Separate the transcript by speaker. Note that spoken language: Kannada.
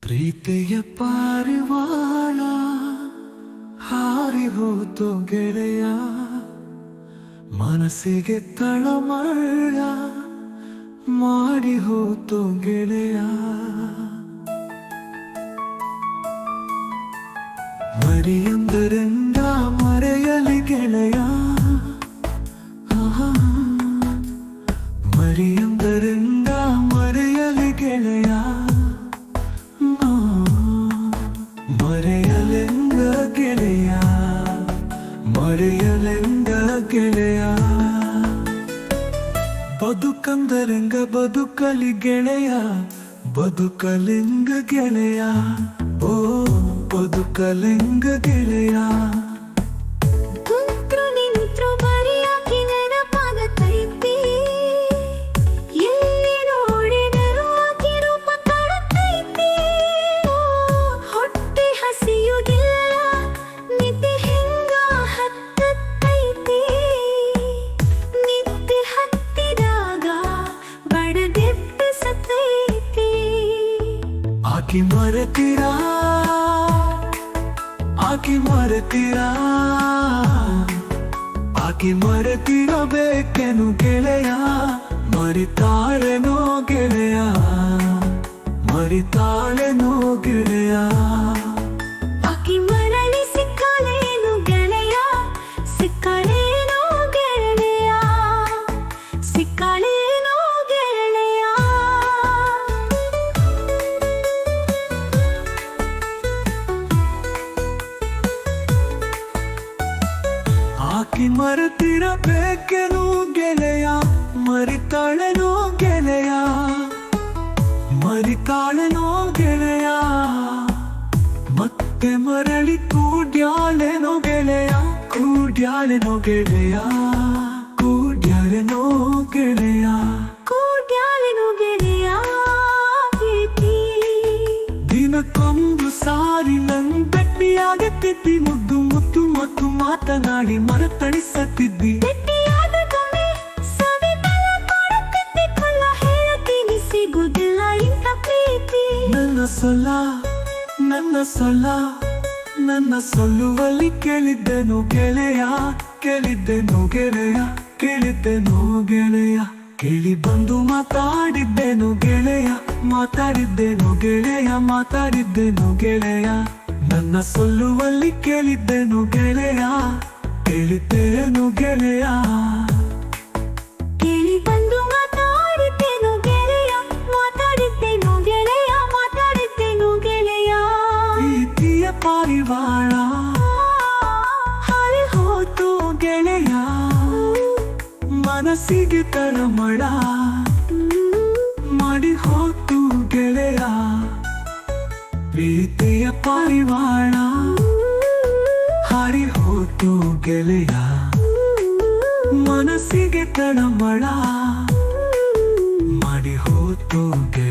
Speaker 1: ಪ್ರೀತಿಯ ಪಾರಿವಾಳ ಹಾರಿ ಹೋತು ಗೆಳೆಯ ಮನಸ್ಸಿಗೆ ತಳಮಳ ಮಾಡಿ ಹೋತು ಗೆಳೆಯ ಮರಿಯಂದರಿಂದ ಮರೆಯಲಿ ಗೆಳೆಯ ಆಹಾ. ಮರಿಯಂದರಿಂದ ಮರೆಯಲಿ ಗೆಳೆಯ ಆ. ಮರೆಯಲೆಂದ ಗೆಳೆಯ ಮರೆಯಲೆಂದ ಗೆಳೆಯ ಬದುಕಂದರೆಂಗ ಬದುಕಲಿ ಗೆಳೆಯ ಬದುಕಲೆಂಗ ಗೆಳೆಯ ಓ ಬದುಕಲೆಂಗ ಗೆಳೆಯ
Speaker 2: ಕುಂತ್ರು ನಿಂತ್ರು ಬರಿಯಾಕಿ ನೆನಪಾಗತೈತಿ ಎಲ್ಲಿ ನೋಡಿದರೂ ಆಕಿ ರೂಪ ಕಾಣತೈತಿ ಹೊಟ್ಟೆ ಹಸಿಯುವುದಿಲ್ಲ ನಿದ್ದೆ ಹೆಂಗ ಹತ್ತತೈತಿ ನಿದ್ದೆ ಹತ್ತಿದಾಗ ಬಡದೆಪ್ಪಿಸತೈತಿ
Speaker 1: ಆಕಿ ಮರೆತೀರಾ ಆಕಿ ಮರೆತೀರಾ ಆಕಿ ಮರೆತಿರಬೇಕೆನು ಗೆಳೆಯ ಮರಿತಾಳೆನೋ ಗೆಳೆಯ ಮರಿತಾಳೆನೋ ಗೆಳೆಯ
Speaker 2: ಆಕಿ ಮರಳಿ ಸಿಕ್ಕಲೇನು ಗೆಳೆಯ ಸಿಕ್ಕಲೇನೋ ಗೆಳೆಯ ಸಿಕ್ಕಲೇನೋ ಗೆಳೆಯ
Speaker 1: ಆಕಿ ಮರೆತಿರಬೇಕೆನು ಗೆಳೆಯ ಮರಿತಾಳೆನೋ ಗೆಳೆಯ ಮರಿತಾಳೆನೋ ಗೆಳೆಯ ಮತ್ತೆ ಮರಳಿ ಕೂಡ್ಯಾಳೆನೋ ಗೆಳೆಯ ಕೂಡ್ಯಾಳೆನೋ ಗೆಳೆಯ ಕೂಡ್ಯಾಳೆನೋ ಗೆಳೆಯ
Speaker 2: ಕೂಡ್ಯಾಳೆನು ಗೆಳೆಯ ಪ್ರೀತಿ
Speaker 1: ದಿನಕ್ಕೊಂದು ಸಾರಿ ನನ್ ಗಟ್ಟಿಯಾಗುತ್ತಿದ್ದಿ ಮುದ್ದು ಮುದ್ದು ಮತ್ತು ಮಾತನಾಡಿ ಮರತಣಿಸುತ್ತಿದ್ದಿ
Speaker 2: ಗಟ್ಟಿಯಾದಗೊಮ್ಮೆ ಸವಿತಲ ಕೊಡುತ್ತಿದ್ದೆ ಕೊಲ್ಲ ಹೇಳ್ತೀನಿ ಸಿಗುದಿಲ್ಲ ಇಂಥ ಪ್ರೀತಿ
Speaker 1: ನನ್ನ ಸೊಲ ನನ್ನ ಸೊಲ ನನ್ನ ಸೊಲ್ಲುವಲ್ಲಿ ಕೇಳಿದ್ದೆನು ಗೆಳೆಯ ಕೇಳಿದ್ದೆನು ಗೆಳೆಯ ಕೇಳಿದ್ದೆನು ಗೆಳೆಯ ಕೇಳಿ ಬಂದು ಮಾತಾಡಿದ್ದೇನು ಗೆಳೆಯ ಮಾತಾಡಿದ್ದೇನು ಗೆಳೆಯ ಮಾತಾಡಿದ್ದೇನು ಗೆಳೆಯ ನನ್ನ ಸೊಲ್ಲುವಲ್ಲಿ ಕೇಳಿದ್ದೇನು ಗೆಳೆಯ ಕೇಳಿದ್ದೇನು ಗೆಳೆಯ
Speaker 2: ಕೇಳಿ ಬಂದು ಮಾತಾಡಿದ್ದೇನು ಗೆಳೆಯ ಮಾತಾಡಿದ್ದೇನು ಗೆಳೆಯ ಮಾತಾಡಿದ್ದೇನು ಗೆಳೆಯ
Speaker 1: ಪ್ರೀತಿಯ ಪಾರಿವಾಳ
Speaker 2: ಹಾರಿ
Speaker 1: ಹೋತು ಗೆಳೆಯ ಮನಸ್ಸಿಗೆ ತಳಮಳ ಮಾಡಿ ಹೋತು ಗೆಳೆಯ ಪ್ರೀತಿಯ ಪಾರಿವಾಳ ಹಾರಿ ಹೋತು ಗೆಳೆಯ ಮನಸ್ಸಿಗೆ ತಳಮಳ ಮಾಡಿ ಹೋತು ಗೆಳೆಯ